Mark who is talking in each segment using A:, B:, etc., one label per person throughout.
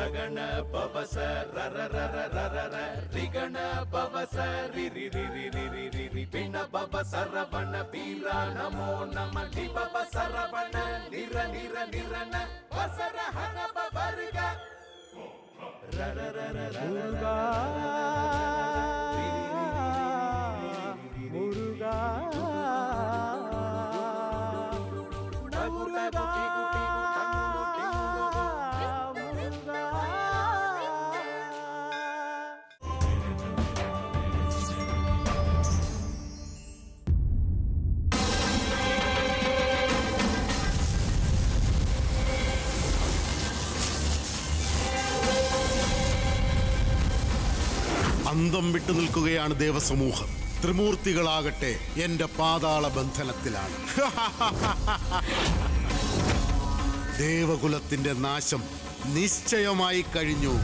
A: ರಗಣ ಪವಸ ರರ ರರ ರರ ರ ರಿಗಣ ಪವಸ ರಿ ರಿ ರಿ ರಿ ರಿ ರಿ ರಿ ರಿ ಪಿಣ ಪವ ಸರವಣ ಪೀರ ನಮೋ ನಮ ಲಿ ಪವ ಸರವಣ ನಿರ ನಿರ ನಿರನ ವಸರ ಹನ ಪವರ್ಗ ರರ ರರ ರರ
B: മുരുകാ മുരുകാ മുരുകാ മുരുകാ
C: അന്തം വിട്ടു നിൽക്കുകയാണ് ദേവസമൂഹം ത്രിമൂർത്തികളാകട്ടെ എന്റെ പാതാള ബന്ധനത്തിലാണ് ദേവകുലത്തിന്റെ നാശം നിശ്ചയമായി കഴിഞ്ഞു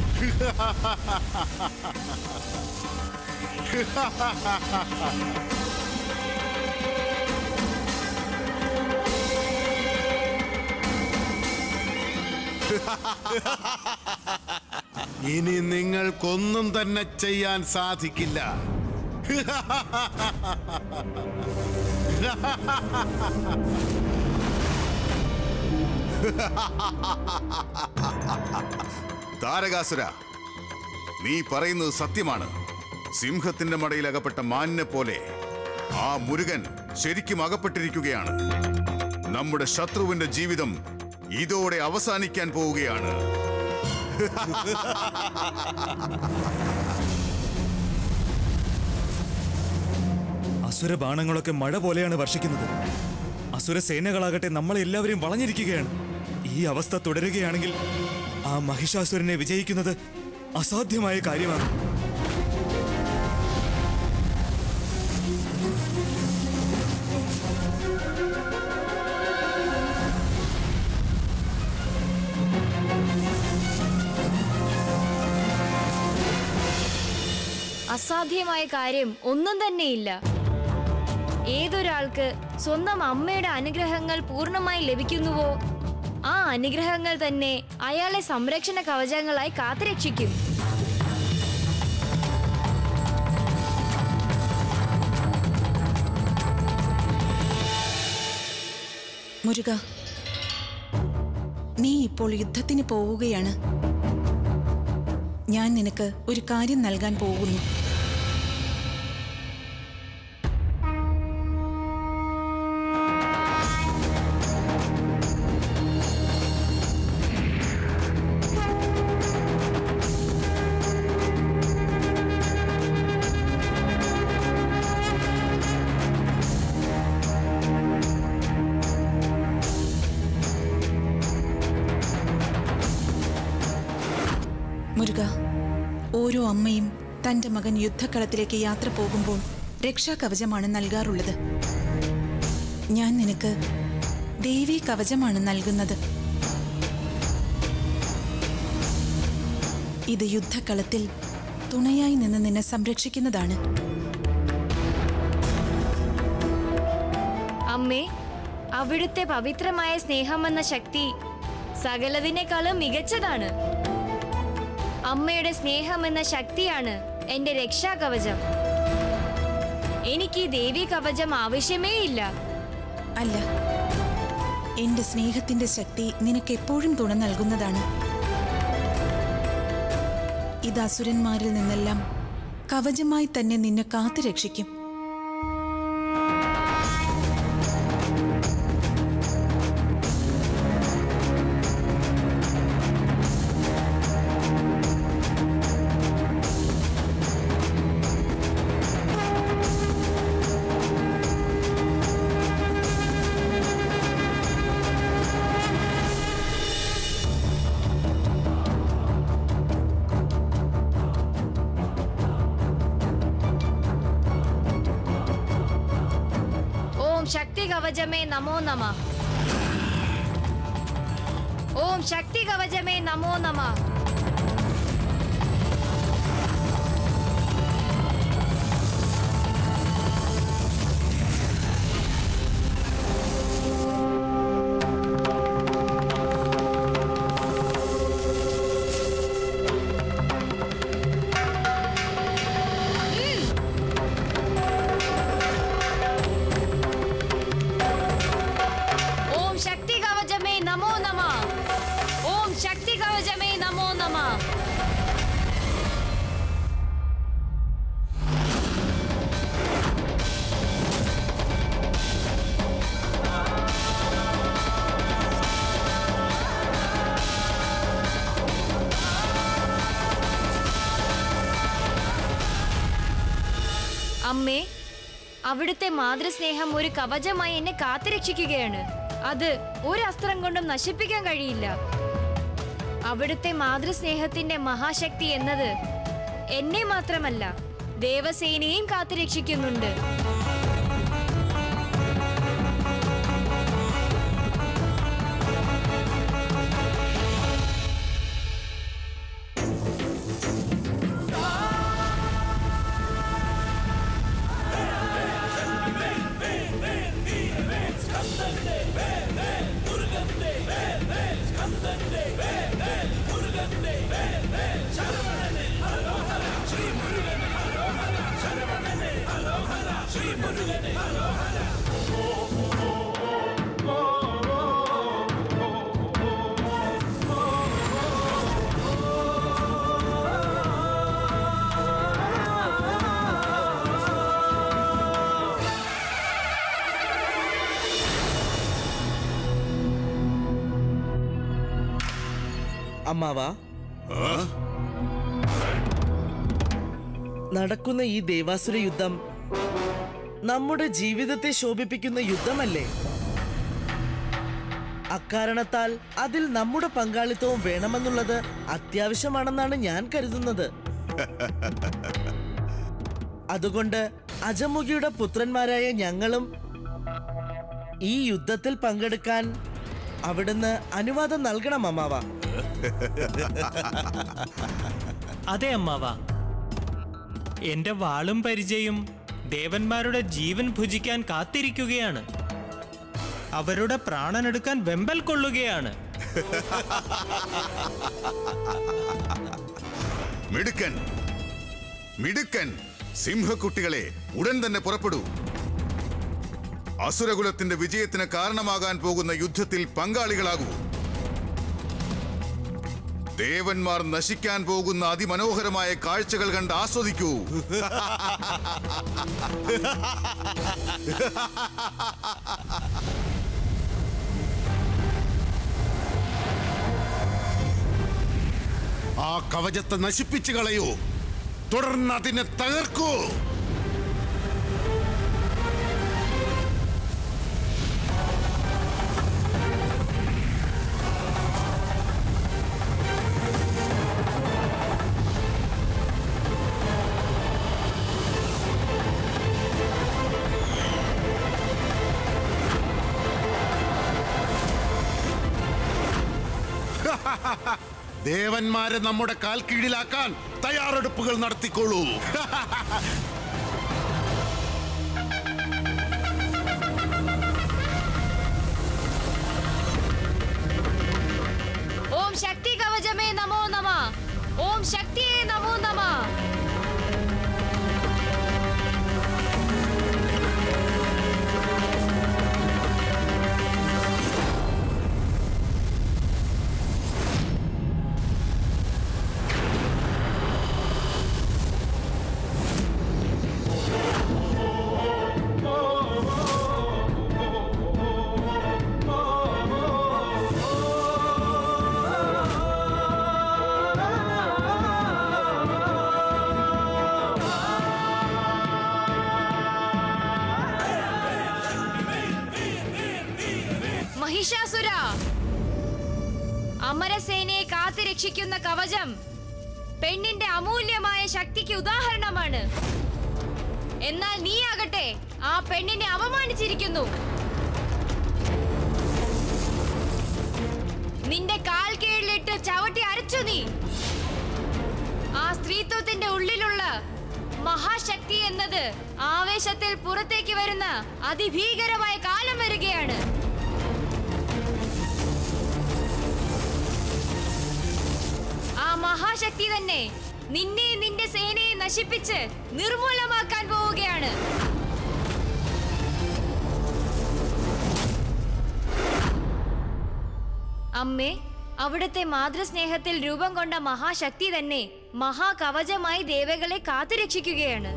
C: ഇനി നിങ്ങൾക്കൊന്നും തന്നെ ചെയ്യാൻ സാധിക്കില്ല
D: താരകാസുര നീ പറയുന്നത് സത്യമാണ് സിംഹത്തിന്റെ മടയിൽ അകപ്പെട്ട മാനിനെ പോലെ ആ മുരുകൻ ശരിക്കും അകപ്പെട്ടിരിക്കുകയാണ് നമ്മുടെ ശത്രുവിന്റെ ജീവിതം ഇതോടെ അവസാനിക്കാൻ പോവുകയാണ്
E: അസുര ബാണങ്ങളൊക്കെ മഴ പോലെയാണ് വർഷിക്കുന്നത് അസുര സേനകളാകട്ടെ നമ്മളെ എല്ലാവരെയും വളഞ്ഞിരിക്കുകയാണ് ഈ അവസ്ഥ തുടരുകയാണെങ്കിൽ ആ മഹിഷാസുരനെ വിജയിക്കുന്നത് അസാധ്യമായ കാര്യമാണ്
F: അസാധ്യമായ കാര്യം ഒന്നും തന്നെയില്ല ഏതൊരാൾക്ക് സ്വന്തം അമ്മയുടെ അനുഗ്രഹങ്ങൾ പൂർണ്ണമായി ലഭിക്കുന്നുവോ ആ അനുഗ്രഹങ്ങൾ തന്നെ അയാളെ സംരക്ഷണ കവചങ്ങളായി കാത്തുരക്ഷിക്കും
G: മുരുക നീ ഇപ്പോൾ യുദ്ധത്തിന് പോവുകയാണ് ഞാൻ നിനക്ക് ഒരു കാര്യം നൽകാൻ പോകുന്നു മുരുക ഓരോ അമ്മയും തന്റെ മകൻ യുദ്ധക്കളത്തിലേക്ക് യാത്ര പോകുമ്പോൾ രക്ഷാകവചമാണ് നൽകാറുള്ളത് ഞാൻ നിനക്ക് ദേവീ കവചമാണ് നൽകുന്നത് ഇത് യുദ്ധക്കളത്തിൽ തുണയായി നിന്ന് നിന്നെ സംരക്ഷിക്കുന്നതാണ്
F: അമ്മേ അവിടുത്തെ പവിത്രമായ സ്നേഹമെന്ന ശക്തി സകലതിനേക്കാളും മികച്ചതാണ് അമ്മയുടെ സ്നേഹമെന്ന ശക്തിയാണ് എന്റെ രക്ഷാകവചം എനിക്ക് ഈ ദേവീ കവചം ആവശ്യമേ ഇല്ല
G: അല്ല എന്റെ സ്നേഹത്തിന്റെ ശക്തി നിനക്ക് എപ്പോഴും തുണ നൽകുന്നതാണ് ഇത് അസുരന്മാരിൽ നിന്നെല്ലാം കവചമായി തന്നെ നിന്നെ കാത്തു രക്ഷിക്കും
F: ഓം ശക്തി കവചമേ നമോ നമ ഓം ശക്തി കവചമേ നമോ നമ ശക്തി കവചമേ നമോ നമ അമ്മേ അവിടുത്തെ മാതൃസ്നേഹം ഒരു കവചമായി എന്നെ കാത്തുരക്ഷിക്കുകയാണ് അത് ഒരു അസ്ത്രം കൊണ്ടും നശിപ്പിക്കാൻ കഴിയില്ല അവിടുത്തെ മാതൃസ്നേഹത്തിന്റെ മഹാശക്തി എന്നത് എന്നെ മാത്രമല്ല ദേവസേനയെയും കാത്തുരക്ഷിക്കുന്നുണ്ട്
B: അമ്മാവ നടക്കുന്ന ഈ ദേവാസുര യുദ്ധം നമ്മുടെ ജീവിതത്തെ ശോഭിപ്പിക്കുന്ന യുദ്ധമല്ലേ അക്കാരണത്താൽ അതിൽ നമ്മുടെ പങ്കാളിത്തവും വേണമെന്നുള്ളത് അത്യാവശ്യമാണെന്നാണ് ഞാൻ കരുതുന്നത് അതുകൊണ്ട് അജമുഖിയുടെ പുത്രന്മാരായ ഞങ്ങളും ഈ യുദ്ധത്തിൽ പങ്കെടുക്കാൻ അവിടുന്ന് അനുവാദം നൽകണം അമ്മാവ
H: അതെ അമ്മാവ എന്റെ വാളും പരിചയും ദേവന്മാരുടെ ജീവൻ ഭുജിക്കാൻ കാത്തിരിക്കുകയാണ് അവരുടെ പ്രാണനെടുക്കാൻ വെമ്പൽ കൊള്ളുകയാണ്
D: മിടുക്കൻ മിടുക്കൻ സിംഹക്കുട്ടികളെ ഉടൻ തന്നെ പുറപ്പെടൂ അസുരകുലത്തിന്റെ വിജയത്തിന് കാരണമാകാൻ പോകുന്ന യുദ്ധത്തിൽ പങ്കാളികളാകൂ ദേവന്മാർ നശിക്കാൻ പോകുന്ന അതിമനോഹരമായ കാഴ്ചകൾ കണ്ട് ആസ്വദിക്കൂ
C: ആ കവചത്തെ നശിപ്പിച്ചു കളയൂ തുടർന്ന് അതിനെ തകർക്കൂ ദേവന്മാരെ നമ്മുടെ കാൽ കീഴിലാക്കാൻ തയ്യാറെടുപ്പുകൾ നടത്തിക്കോളൂ
F: ഓം ശക്തി കവചമേ നമോ നമ ഓം ശക്തിയേ നമോ നമ മഹിഷാസുര അമരസേനയെ കാത്തുരക്ഷിക്കുന്ന കവചം പെണ്ണിന്റെ അമൂല്യമായ ശക്തിക്ക് ഉദാഹരണമാണ് എന്നാൽ നീയാകട്ടെ ആ പെണ്ണിനെ അപമാനിച്ചിരിക്കുന്നു നിന്റെ കാൽ കീഴിലിട്ട് ചവിട്ടി അരച്ചു നീ ആ സ്ത്രീത്വത്തിന്റെ ഉള്ളിലുള്ള മഹാശക്തി എന്നത് ആവേശത്തിൽ പുറത്തേക്ക് വരുന്ന അതിഭീകരമായ കാലം വരികയാണ് ആ മഹാശക്തി തന്നെ നിന്നെ നിന്റെ സേനയെ നശിപ്പിച്ച് നിർമൂലമാക്കാൻ പോവുകയാണ് അമ്മേ അവിടുത്തെ മാതൃസ്നേഹത്തിൽ രൂപം കൊണ്ട മഹാശക്തി തന്നെ മഹാകവചമായി ദേവകളെ കാത്തുരക്ഷിക്കുകയാണ്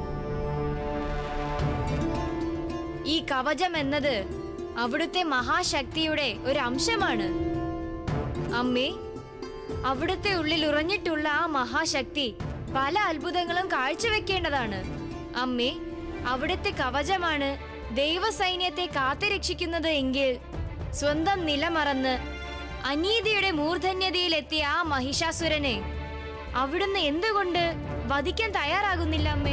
F: ഈ കവചം എന്നത് അവിടുത്തെ മഹാശക്തിയുടെ ഒരു അംശമാണ് അമ്മേ അവിടുത്തെ ഉള്ളിൽ ഉറഞ്ഞിട്ടുള്ള ആ മഹാശക്തി പല അത്ഭുതങ്ങളും കാഴ്ചവെക്കേണ്ടതാണ് അമ്മേ അവിടുത്തെ കവചമാണ് ദൈവസൈന്യത്തെ കാത്തുരക്ഷിക്കുന്നത് എങ്കിൽ സ്വന്തം നിലമറന്ന് അനീതിയുടെ മൂർധന്യതയിലെത്തിയ ആ മഹിഷാസുരനെ അവിടുന്ന് എന്തുകൊണ്ട് വധിക്കാൻ തയ്യാറാകുന്നില്ല അമ്മേ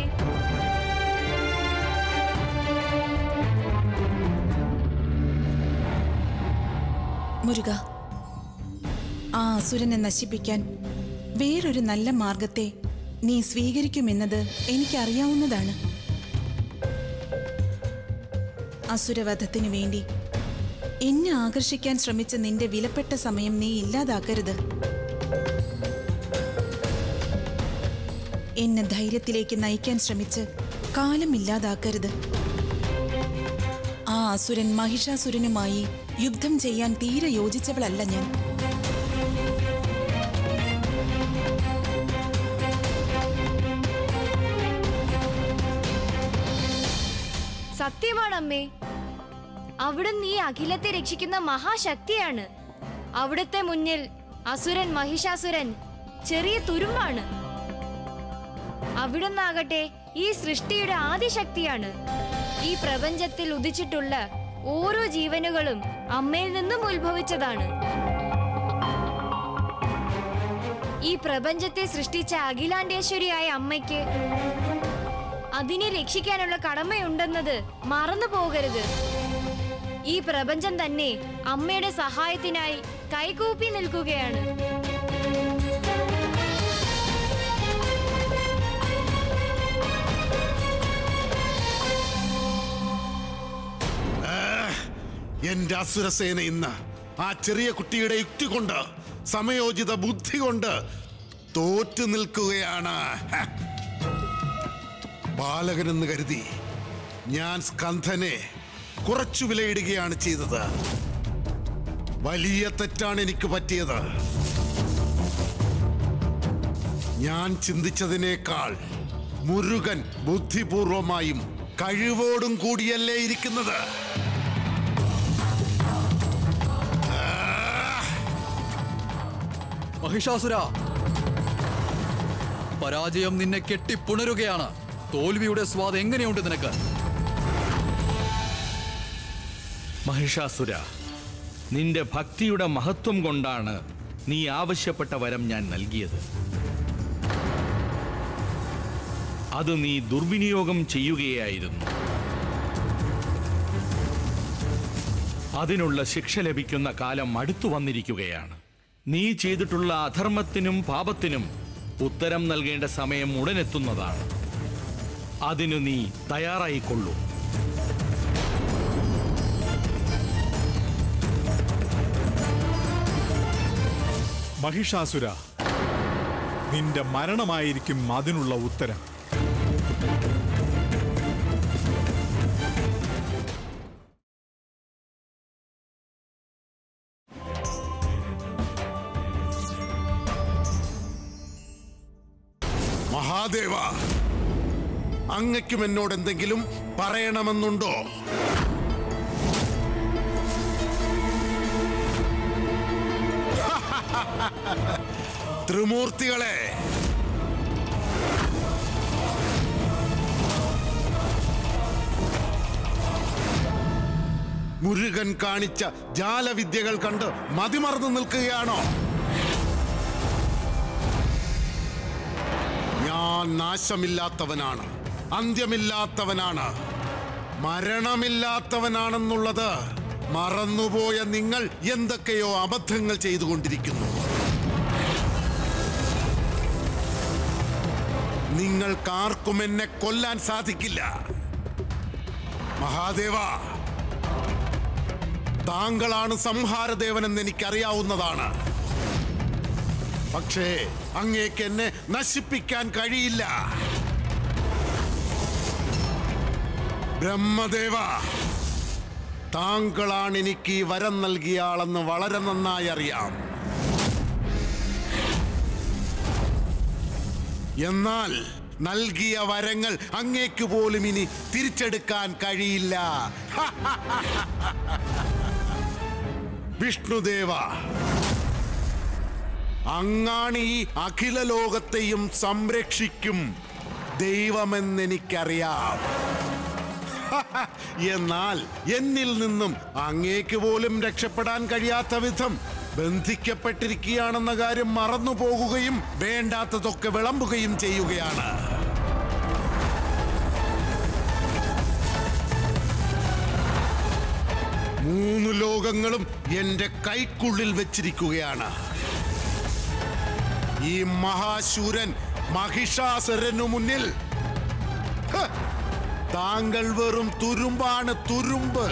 G: മുരുക ആ അസുരനെ നശിപ്പിക്കാൻ വേറൊരു നല്ല മാർഗത്തെ നീ സ്വീകരിക്കുമെന്നത് എനിക്കറിയാവുന്നതാണ് അസുരവധത്തിനു വേണ്ടി എന്നെ ആകർഷിക്കാൻ ശ്രമിച്ച നിന്റെ വിലപ്പെട്ട സമയം നീ ഇല്ലാതാക്കരുത് എന്നെ ധൈര്യത്തിലേക്ക് നയിക്കാൻ ശ്രമിച്ച് കാലം ഇല്ലാതാക്കരുത് ആ അസുരൻ മഹിഷാസുരനുമായി യുദ്ധം ചെയ്യാൻ തീരെ യോജിച്ചവളല്ല ഞാൻ
F: സത്യമാണ് അമ്മേ അവിടുന്ന് ഈ അഖിലത്തെ രക്ഷിക്കുന്ന മഹാശക്തിയാണ് അവിടുത്തെ മുന്നിൽ അസുരൻ മഹിഷാസുരൻ ചെറിയ തുരുമ്പാണ് അവിടുന്നാകട്ടെ ഈ സൃഷ്ടിയുടെ ആദിശക്തിയാണ് ഈ പ്രപഞ്ചത്തിൽ ഉദിച്ചിട്ടുള്ള ഓരോ ജീവനുകളും അമ്മയിൽ നിന്നും ഉത്ഭവിച്ചതാണ് ഈ പ്രപഞ്ചത്തെ സൃഷ്ടിച്ച അഖിലാണ്ടേശ്വരിയായ അമ്മയ്ക്ക് അതിനെ രക്ഷിക്കാനുള്ള കടമയുണ്ടെന്നത് മറന്നു പോകരുത് ഈ പ്രപഞ്ചം തന്നെ അമ്മയുടെ സഹായത്തിനായി കൈകൂപ്പി നിൽക്കുകയാണ്
C: എന്റെ അസുരസേന ഇന്ന് ആ ചെറിയ കുട്ടിയുടെ യുക്തി കൊണ്ട് സമയോചിത ബുദ്ധി കൊണ്ട് തോറ്റു നിൽക്കുകയാണ് ഹ. ബാലകനെന്ന് കരുതി ഞാൻ സ്കന്ധനെ കുറച്ചു വിലയിടുകയാണ് ചെയ്തത് വലിയ തെറ്റാണ് എനിക്ക് പറ്റിയത് ഞാൻ ചിന്തിച്ചതിനേക്കാൾ മുരുകൻ ബുദ്ധിപൂർവമായും കഴിവോടും കൂടിയല്ലേ ഇരിക്കുന്നത്
I: മഹിഷാസുര പരാജയം നിന്നെ കെട്ടിപ്പുണരുകയാണ് തോൽവിയുടെ സ്വാദ് എങ്ങനെയുണ്ട് നിനക്ക്
J: മഹിഷാസുര നിന്റെ ഭക്തിയുടെ മഹത്വം കൊണ്ടാണ് നീ ആവശ്യപ്പെട്ട വരം ഞാൻ നൽകിയത് അത് നീ ദുർവിനിയോഗം ചെയ്യുകയായിരുന്നു അതിനുള്ള ശിക്ഷ ലഭിക്കുന്ന കാലം അടുത്തു വന്നിരിക്കുകയാണ് നീ ചെയ്തിട്ടുള്ള അധർമ്മത്തിനും പാപത്തിനും ഉത്തരം നൽകേണ്ട സമയം ഉടനെത്തുന്നതാണ് അതിനു നീ തയ്യാറായിക്കൊള്ളൂ
K: മഹിഷാസുര നിന്റെ മരണമായിരിക്കും അതിനുള്ള ഉത്തരം
C: മഹാദേവ അങ്ങയ്ക്കും എന്നോട് എന്തെങ്കിലും പറയണമെന്നുണ്ടോ ത്രിമൂർത്തികളെ മുരുകൻ കാണിച്ച ജാലവിദ്യകൾ കണ്ട് മതിമറന്നു നിൽക്കുകയാണോ ഞാൻ നാശമില്ലാത്തവനാണ് അന്ത്യമില്ലാത്തവനാണ് മരണമില്ലാത്തവനാണെന്നുള്ളത് മറന്നുപോയ നിങ്ങൾ എന്തൊക്കെയോ അബദ്ധങ്ങൾ ചെയ്തുകൊണ്ടിരിക്കുന്നു നിങ്ങൾക്കാർക്കും എന്നെ കൊല്ലാൻ സാധിക്കില്ല മഹാദേവ താങ്കളാണ് സംഹാരദേവനെന്ന് എനിക്കറിയാവുന്നതാണ് പക്ഷേ അങ്ങേക്ക് എന്നെ നശിപ്പിക്കാൻ കഴിയില്ല ബ്രഹ്മദേവ താങ്കളാണ് എനിക്ക് ഈ വരം നൽകിയ ആളെന്ന് വളരെ നന്നായി അറിയാം എന്നാൽ നൽകിയ വരങ്ങൾ അങ്ങേക്ക് പോലും ഇനി തിരിച്ചെടുക്കാൻ കഴിയില്ല വിഷ്ണുദേവ അങ്ങാണ് ഈ അഖില ലോകത്തെയും സംരക്ഷിക്കും ദൈവമെന്നെനിക്കറിയാം എന്നാൽ എന്നിൽ നിന്നും അങ്ങേക്ക് പോലും രക്ഷപ്പെടാൻ കഴിയാത്ത വിധം ബന്ധിക്കപ്പെട്ടിരിക്കുകയാണെന്ന കാര്യം മറന്നു പോകുകയും വേണ്ടാത്തതൊക്കെ വിളമ്പുകയും ചെയ്യുകയാണ് മൂന്ന് ലോകങ്ങളും എന്റെ കൈക്കുള്ളിൽ വെച്ചിരിക്കുകയാണ് ഈ മഹാശൂരൻ മഹിഷാസുരനു മുന്നിൽ ഹ, താങ്കൾ വെറും തുരുമ്പാണ് തുരുമ്പ്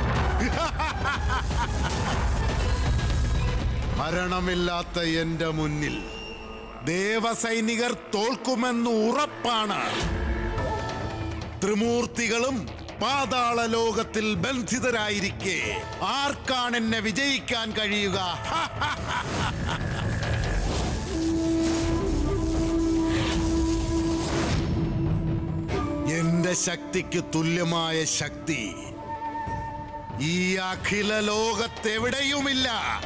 C: മരണമില്ലാത്ത എന്റെ മുന്നിൽ ദേവസൈനികർ തോൽക്കുമെന്ന് ഉറപ്പാണ് ത്രിമൂർത്തികളും പാതാള ലോകത്തിൽ ബന്ധിതരായിരിക്കെ ആർക്കാണ് എന്നെ വിജയിക്കാൻ കഴിയുക എന്റെ ശക്തിക്ക് തുല്യമായ ശക്തി ഈ അഖില ലോകത്തെവിടെയുമില്ല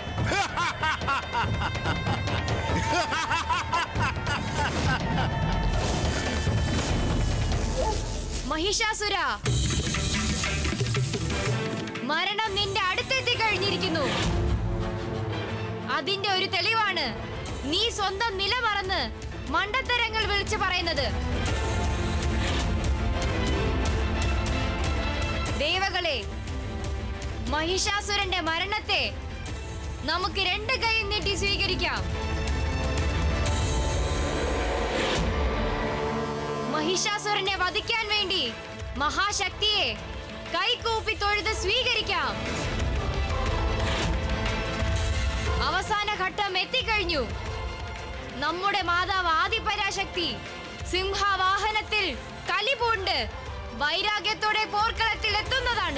F: മഹിഷാസുര മരണം നിന്റെ അടുത്തെത്തി കഴിഞ്ഞിരിക്കുന്നു അതിന്റെ ഒരു തെളിവാണ് നീ സ്വന്തം നില മറന്ന് മണ്ടത്തരങ്ങൾ വിളിച്ചു പറയുന്നത് ദേവകളെ മഹിഷാസുരന്റെ മരണത്തെ നമുക്ക് രണ്ട് കൈ നീട്ടി സ്വീകരിക്കാം മഹിഷാസുരനെ വധിക്കാൻ വേണ്ടി മഹാശക്തിയെ കൈകൂപ്പി തൊഴുത് സ്വീകരിക്കാം അവസാന ഘട്ടം എത്തിക്കഴിഞ്ഞു നമ്മുടെ മാതാവ് ആദിപരാശക്തി സിംഹവാഹനത്തിൽ കലിപൂണ്ട് വൈരാഗ്യത്തോടെ പോർക്കളത്തിൽ എത്തുന്നതാണ്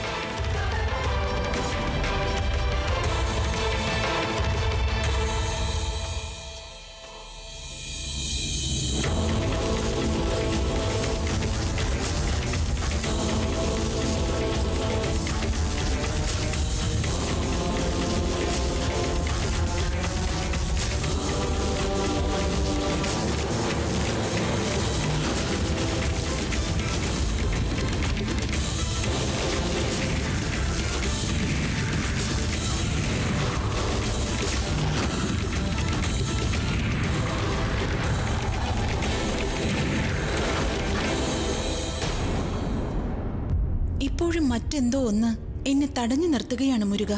G: ഇപ്പോഴും മറ്റെന്തോ ഒന്ന് എന്നെ തടഞ്ഞു നിർത്തുകയാണ് മുരുക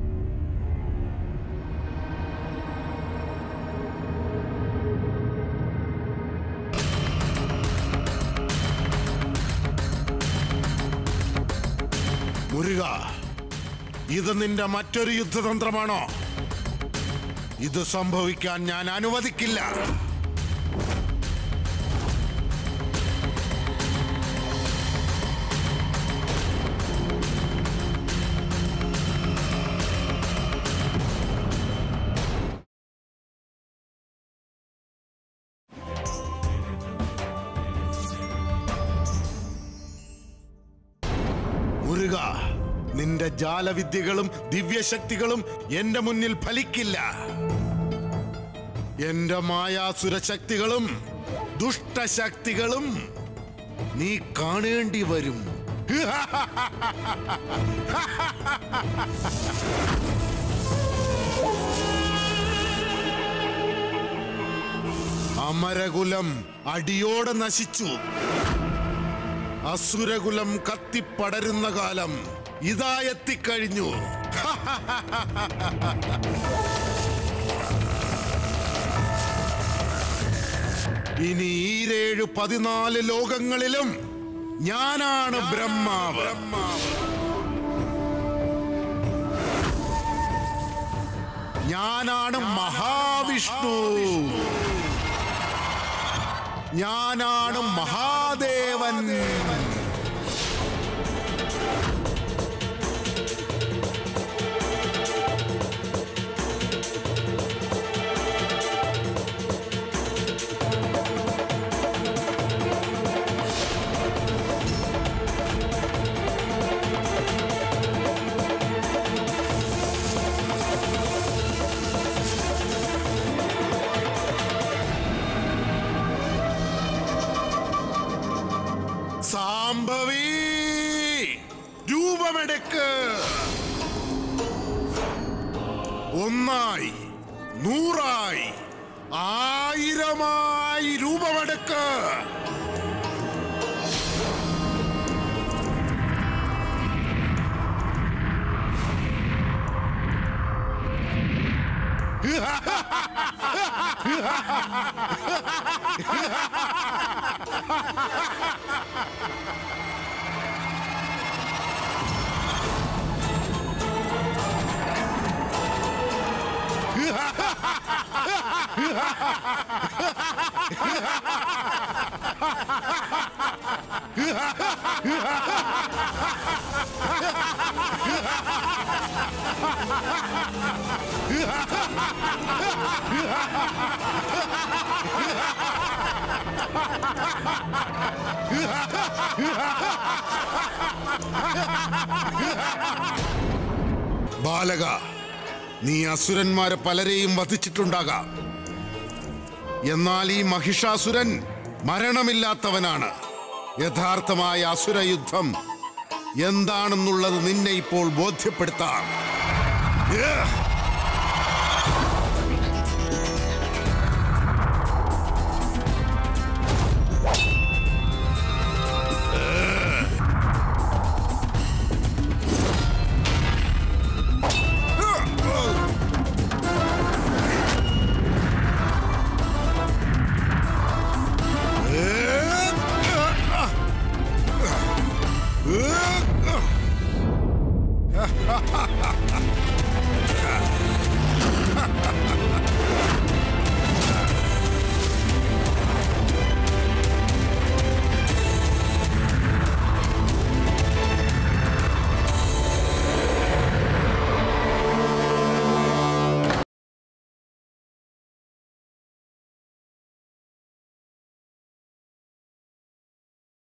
C: മുരുക ഇത് നിന്റെ മറ്റൊരു യുദ്ധതന്ത്രമാണോ ഇത് സംഭവിക്കാൻ ഞാൻ അനുവദിക്കില്ല മുരുക നിന്റെ ജാലവിദ്യകളും ദിവ്യശക്തികളും എന്റെ മുന്നിൽ ഫലിക്കില്ല എന്റെ മായാസുരശക്തികളും ദുഷ്ടശക്തികളും നീ കാണേണ്ടി വരും അമരകുലം അടിയോടെ നശിച്ചു അസുരകുലം കത്തിപ്പടരുന്ന കാലം ഇതാ എത്തിക്കഴിഞ്ഞു ഇനി ഈരേഴ് പതിനാല് ലോകങ്ങളിലും ഞാനാണ് ബ്രഹ്മാവ് ഞാനാണ് മഹാവിഷ്ണു ഞാനാണ് മഹാദേവൻ ശാംഭവി രൂപമെടുക്ക് ഒന്നായി നൂറായി ആയിരമായി രൂപമെടുക്ക് ബാലക നീ അസുരന്മാരെ പലരെയും വധിച്ചിട്ടുണ്ടാകാം എന്നാൽ ഈ മഹിഷാസുരൻ മരണമില്ലാത്തവനാണ് യഥാർത്ഥമായ അസുര യുദ്ധം എന്താണെന്നുള്ളത് നിന്നെ ഇപ്പോൾ ബോധ്യപ്പെടുത്താം ഏഹ്!